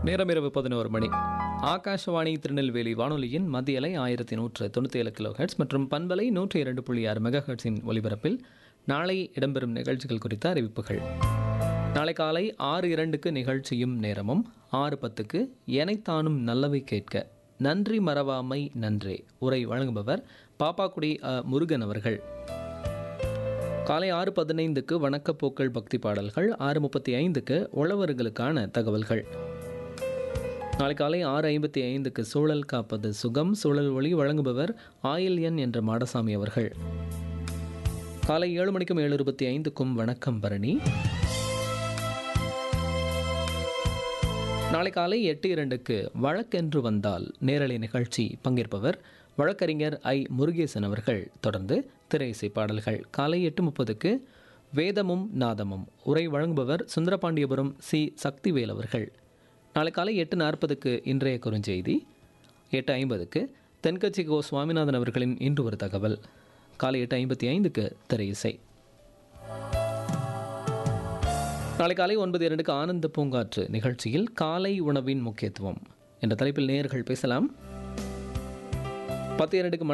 நேரம் இரவு பதினோரு மணி ஆகாஷவாணி திருநெல்வேலி வானொலியின் மத்திய அலை ஆயிரத்தி நூற்று தொண்ணூற்றி ஏழு கிலோ ஹெர்ட்ஸ் மற்றும் பண்பலை நூற்றி இரண்டு புள்ளி ஆறு மெகா ஹெர்ட்ஸின் ஒலிபரப்பில் நாளை இடம்பெறும் நிகழ்ச்சிகள் குறித்த அறிவிப்புகள் நாளை காலை ஆறு இரண்டுக்கு நிகழ்ச்சியும் நேரமும் ஆறு பத்துக்கு எனைத்தானும் நல்லவை கேட்க நன்றி மறவாமை நன்றே உரை வழங்குபவர் பாப்பாக்குடி அ. முருகன் அவர்கள் காலை ஆறு பதினைந்துக்கு வணக்கப்போக்கள் பக்தி பாடல்கள் ஆறு முப்பத்தி ஐந்துக்கு உழவர்களுக்கான தகவல்கள் நாளை காலை ஆறு ஐம்பத்தி ஐந்துக்கு சூழல் காப்பது சுகம் சூழல் ஒளி வழங்குபவர் ஆயில் எண் என்ற மாடசாமி அவர்கள் காலை ஏழு மணிக்கும் ஏழு இருபத்தி ஐந்துக்கும் வணக்கம் பரணி நாளை காலை எட்டு இரண்டுக்கு வழக்கென்று வந்தால் நேரலை நிகழ்ச்சி பங்கேற்பவர் வழக்கறிஞர் ஐ முருகேசன் அவர்கள் தொடர்ந்து திரை இசை பாடல்கள் காலை எட்டு முப்பதுக்கு வேதமும் நாதமும் உரை வழங்குபவர் சுந்தரபாண்டியபுரம் சி சக்திவேல் அவர்கள் நாளை காலை எட்டு நாற்பதுக்கு இன்றைய குறுஞ்செய்தி எட்டு ஐம்பதுக்கு தென்கட்சி கோ சுவாமிநாதன் அவர்களின் இன்று ஒரு தகவல் காலை எட்டு ஐம்பத்தி ஐந்துக்கு திரை இசை நாளை காலை ஒன்பது இரண்டுக்கு ஆனந்த பூங்காற்று நிகழ்ச்சியில் காலை உணவின் முக்கியத்துவம் என்ற தலைப்பில் நேயர்கள் பேசலாம் பத்து இரண்டுக்கு